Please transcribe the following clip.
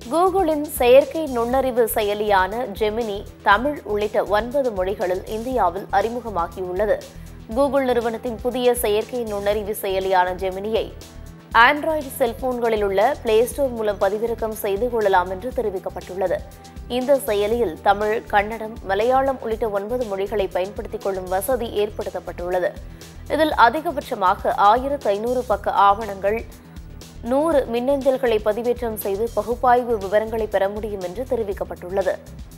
கூகுளின் செயற்கை நுண்ணறிவு செயலியான ஜெமினி தமிழ் உள்ளிட்ட ஒன்பது மொழிகளில் இந்தியாவில் அறிமுகமாகியுள்ளது கூகுள் நிறுவனத்தின் புதிய செயற்கை நுண்ணறிவு செயலியான ஜெமினியை ஆண்ட்ராய்டு செல்போன்களில் உள்ள பிளே ஸ்டோர் மூலம் பதிவிறக்கம் செய்து கொள்ளலாம் என்று தெரிவிக்கப்பட்டுள்ளது இந்த செயலியில் தமிழ் கன்னடம் மலையாளம் உள்ளிட்ட ஒன்பது மொழிகளை பயன்படுத்திக் கொள்ளும் வசதி ஏற்படுத்தப்பட்டுள்ளது இதில் அதிகபட்சமாக ஆயிரத்து ஐநூறு பக்க ஆவணங்கள் நூறு மின்னஞ்சல்களை பதிவேற்றம் செய்து பகுப்பாய்வு விவரங்களை பெற முடியும் என்று தெரிவிக்கப்பட்டுள்ளது